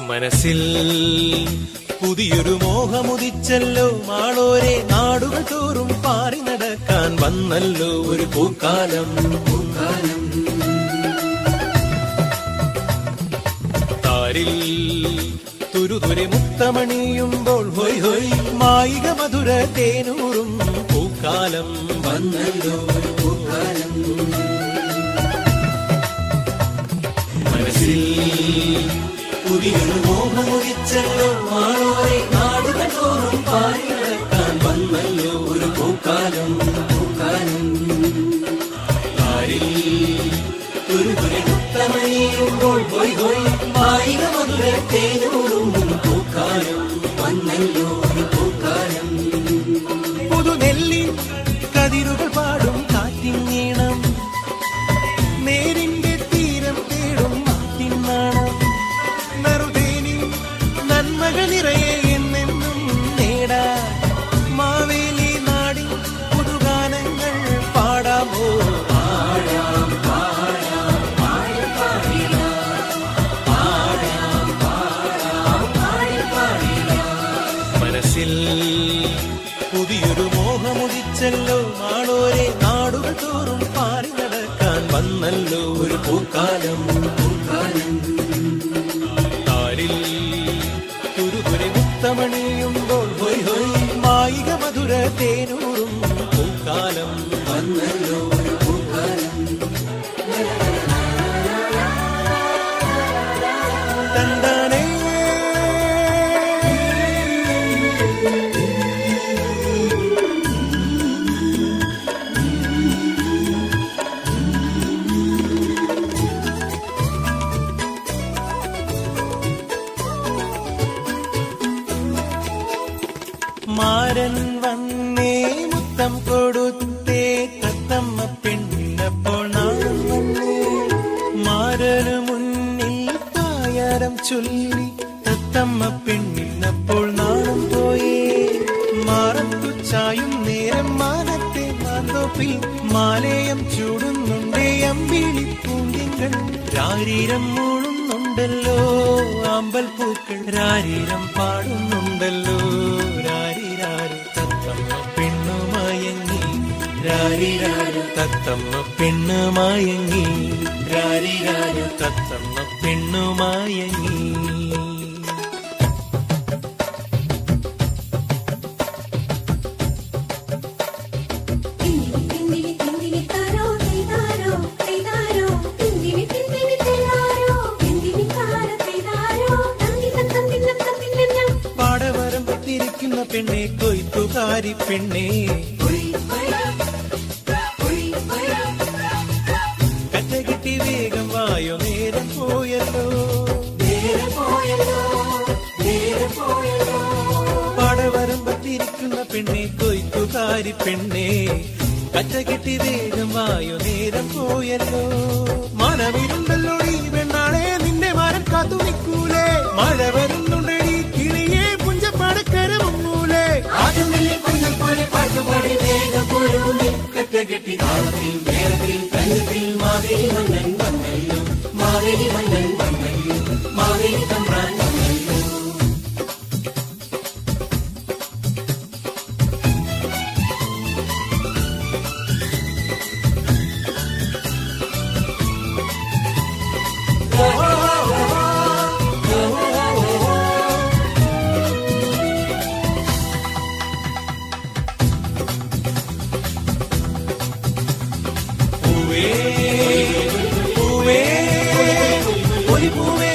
മനസ്സിൽ പുതിയൊരു മോഹമുദിച്ചല്ലോ മാളോരെ നാടുകൾ തോറും പാറി നടക്കാൻ വന്നല്ലോ ഒരു പൂക്കാലം പൂക്കാലം താരിൽ തുരുതുരെ മുത്തമണിയുമ്പോൾ ഹൊയ് ഹൊയ് മായിക മധുര തേനൂറും പൂക്കാലം വന്നല്ലോ ഒരു പൂക്കാലം മനസ്സിൽ പുതിയൊരു മോഹമുദിച്ചല്ലോ മാളോരെ നാടുകൾ തോറും പാറി നടക്കാൻ വന്നല്ലോ ഒരു പൂക്കാലം പൂക്കാലം താരിൽ തുരുതുരെ മുത്തമണിയുമ്പോൾ ഹൊയ് ഹൊയ് മായിക മധുര തേനൂറും പൂക്കാലം വന്നല്ലോ ഒരു പൂക്കാലം പുതുനെല്ലി കതിരുകൾ പാടും കാറ്റിൻ നീണം നേരിന്റെ തീരം തേടും മാറ്റിൻ നാണം നറുതേനി നന്മകൾ നിറയെ എന്നെന്നും നേടാ മാവേലി നാടി പുതുഗാനങ്ങൾ പാടാമോ പാടാം പാടാം പാടി പാടിടാം പാടാം പാടാം പാടി പാടിടാം മനസ്സിൽ പുതിയൊരു മോഹമുദിച്ചല്ലോ നാളോരെ നാടുകൾ തോറും പാറി നടക്കാൻ വന്നല്ലോ ഒരു പൂക്കാലം പൂക്കാലം താരിൽ തുരുതുരെ മുത്തമണിയുമ്പോൾ ഹൊയ് ഹൊയ് മായിക മധുര തേനൂറും പൂക്കാലം വന്നല്ലോ ഒരു പൂക്കാലം തന്താനേ മാരൻ വന്നേ മുത്തം കൊടുത്തേ തത്തമ്മ പെണ്ണപ്പോൾ നാണം വന്നേ മാരന് മുന്നിൽ തായാരം ചൊല്ലി തത്തമ്മ പെണ്ണിന്നപ്പോൾ നാണം പോയേ മാറത്തു ചായും നേരം മാനത്തെ മാന്തോപ്പിൽ മാലയം ചൂടുന്നുണ്ടേ അമ്പിളി പൂങ്കിങ്ങൾ രാരീരം മൂളുന്നുണ്ടല്ലോ ആമ്പൽ പൂക്കൾ രാരീരം പാടുന്നുണ്ടല്ലോ രാരിരാരു തത്തമ്മ പെണ്ണുമയങ്ങി രാരിരാരു തത്തമ്മ പെണ്ണുമയങ്ങി രാരിരാരു തത്തമ്മ പെണ്ണുമയങ്ങി തിന്തിവി തിന്തിവി തിന്തിവി താരോ തൈതാരോ തൈതാരോ തിന്തിവി തിന്തിവി തൈതാരോ തിന്തിവി താര തൈതാരോ തന്തിന തന്തിന തന്തിന പാടവരം പത്തിരിക്കുന്ന പെണ്ണെ കൊയ്ത്തുകാരി പെണ്ണെ കറ്റ കിട്ടി വേഗം വായോ നേരം പോയല്ലോ നേരം പോയല്ലോ നേരം പോയല്ലോ പാടവരം പത്തിരിക്കുന്ന പെണ്ണെ കൊയ്ത്തുകാരി പെണ്ണെ കറ്റ കിട്ടി വേഗം വായോ നേരം പോയല്ലോ മനവിരുണ്ടല്ലോ ഈ പെണ്ണാളെ നിന്റെ മരം കാത്തു നിൽക്കൂലേ മഴ വരുന്നുണ്ടടി കിളിയെ പുഞ്ചപ്പടക്കര മുങ്ങൂലേ ആദ്യം വലിയ കുഞ്ഞൽ പോലെ പാട്ടുപാടി വേഗം പോരൂലേ കറ്റ കെട്ടി താളത്തിൽ മേളത്തിൽ കഞ്ഞത്തിൽ മാവേലി മന്നൻ വന്നല്ലോ മാവേലി മന്നൻ വന്നല്ലോ മാവേലി തമ്പ്രാൻ വന്നല്ലോ പൂവേ പൂവേ ഒരു പൂവേ